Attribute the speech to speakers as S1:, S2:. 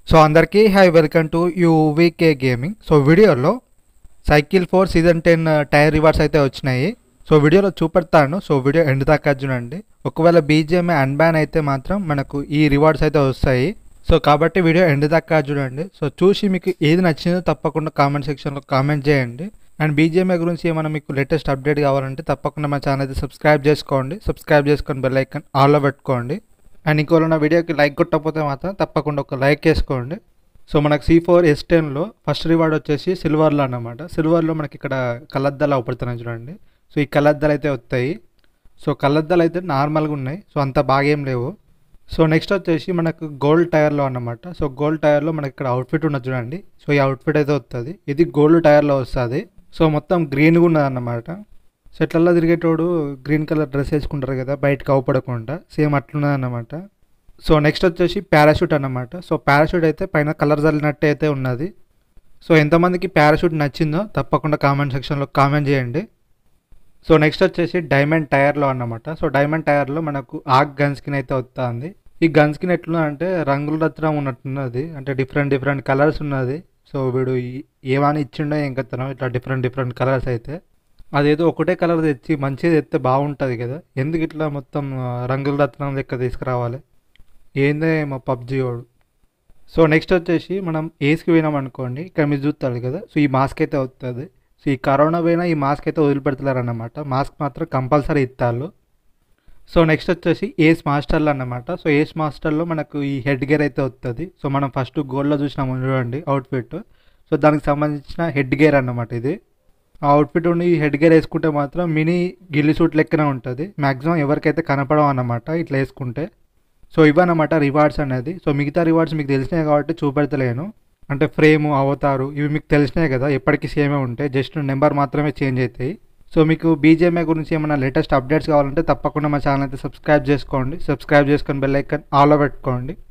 S1: so అందరికీ hi welcome to UVK gaming so వీడియోలో cycle four season ten tier rewards అయితే వచ్చినాయి so వీడియోలో చూపెడతాను సో వీడియో ఎండ్ దాకా చూడండి ఒకవేళ బీజిఎంఏ అన్బ్యాన్ అయితే మాత్రం మనకు ఈ రివార్డ్స్ అయితే వస్తాయి సో కాబట్టి వీడియో ఎండ్ దాకా చూడండి సో చూసి మీకు ఏది నచ్చిందో తప్పకుండా కామెంట్ సెక్షన్లో కామెంట్ చేయండి అండ్ బీజిఎంఏ గురించి ఏమైనా మీకు లేటెస్ట్ అప్డేట్ కావాలంటే తప్పకుండా మా ఛానల్ అయితే సబ్స్క్రైబ్ చేసుకోండి సబ్స్క్రైబ్ చేసుకొని బెల్ ఐకాన్ ఆల్లో పెట్టుకోండి అండ్ ఇంకోలో నా వీడియోకి లైక్ కొట్టకపోతే మాత్రం తప్పకుండా ఒక లైక్ వేసుకోండి సో మనకు సి ఫోర్ ఎస్ టెన్లో ఫస్ట్ రివార్డ్ వచ్చేసి సిల్వర్లో అన్నమాట సిల్వర్లో మనకి ఇక్కడ కలద్దాలు అవపడుతున్నాయి చూడండి సో ఈ కలద్దాలు అయితే వస్తాయి సో కలద్దాలు అయితే నార్మల్గా ఉన్నాయి సో అంత బాగేం లేవు సో నెక్స్ట్ వచ్చేసి మనకు గోల్డ్ టైర్లో అన్నమాట సో గోల్డ్ టైర్లో మనకి ఇక్కడ అవుట్ఫిట్ ఉన్నది చూడండి సో ఈ అవుట్ఫిట్ అయితే వస్తుంది ఇది గోల్డ్ టైర్లో వస్తుంది సో మొత్తం గ్రీన్గా ఉన్నది అన్నమాట సో ఇట్లల్లా తిరిగేటోడు గ్రీన్ కలర్ డ్రెస్ వేసుకుంటారు కదా బయటకు అవపడకుండా సేమ్ అట్లున్నది అన్నమాట సో నెక్స్ట్ వచ్చేసి పారాషూట్ అన్నమాట సో పారాషూట్ అయితే పైన కలర్ చల్లినట్టు అయితే ఉన్నది సో ఎంతమందికి పారాషూట్ నచ్చిందో తప్పకుండా కామెంట్ సెక్షన్లో కామెంట్ చేయండి సో నెక్స్ట్ వచ్చేసి డైమండ్ టైర్లో అన్నమాట సో డైమండ్ టైర్లో మనకు ఆగ్ గన్ స్కిన్ అయితే వస్తుంది ఈ గన్ స్కిన్ ఎట్లా అంటే రంగుల రత్నం ఉన్నట్టున్నది అంటే డిఫరెంట్ డిఫరెంట్ కలర్స్ ఉన్నది సో వీడు ఈ- ఏమని ఇచ్చిండో ఏం కత్తనం ఇట్లా డిఫరెంట్ డిఫరెంట్ కలర్స్ అయితే అదేదో ఒకటే కలర్ తెచ్చి మంచిది తెస్తే బాగుంటుంది కదా ఎందుకు ఇట్లా మొత్తం ఆ, రంగుల రత్నం లెక్క తీసుకురావాలి ఏందే మా పబ్జీ వాడు సో నెక్స్ట్ వచ్చేసి మనం ఏస్కి పోయినాం అనుకోండి ఇక్కడ మీరు చూస్తారు కదా సో ఈ మాస్క్ అయితే వస్తుంది సో ఈ కరోనా పోయినా ఈ మాస్క్ అయితే వదిలిపెడతలేరు అన్నమాట మాస్క్ మాత్రం కంపల్సరీ ఇస్తారు సో నెక్స్ట్ వచ్చేసి ఏస్ మాస్టర్లు అన్నమాట సో ఏస్ మాస్టర్లో మనకు ఈ హెడ్ గేర్ అయితే వస్తుంది సో మనం ఫస్ట్ గోల్డ్లో చూసినాము చూడండి అవుట్ఫిట్ సో దానికి సంబంధించిన హెడ్ గేర్ అన్నమాట ఇది ఆ అవుట్ఫిట్ ఉండి హెడ్ గేర్ వేసుకుంటే మాత్రం మినీ గిల్లి సూట్ లెక్కనే ఉంటుంది మ్యాక్సిమం ఎవరికైతే కనపడవు అన్నమాట ఇట్లా వేసుకుంటే సో ఇవన్నమాట రివార్డ్స్ అనేది సో మిగతా రివార్డ్స్ మీకు తెలిసినాయి కాబట్టి చూపెడతలేను అంటే ఫ్రేమ్ అవతారు ఇవి మీకు తెలిసినాయి కదా ఎప్పటికీ సేమే ఉంటాయి జస్ట్ నెంబర్ మాత్రమే చేంజ్ అవుతాయి సో మీకు బీజేఎంఐ గురించి ఏమైనా లేటెస్ట్ అప్డేట్స్ కావాలంటే తప్పకుండా మా ఛానల్ అయితే సబ్స్క్రైబ్ చేసుకోండి సబ్స్క్రైబ్ చేసుకొని బెల్ ఐకాన్ ఆల్లో పెట్టుకోండి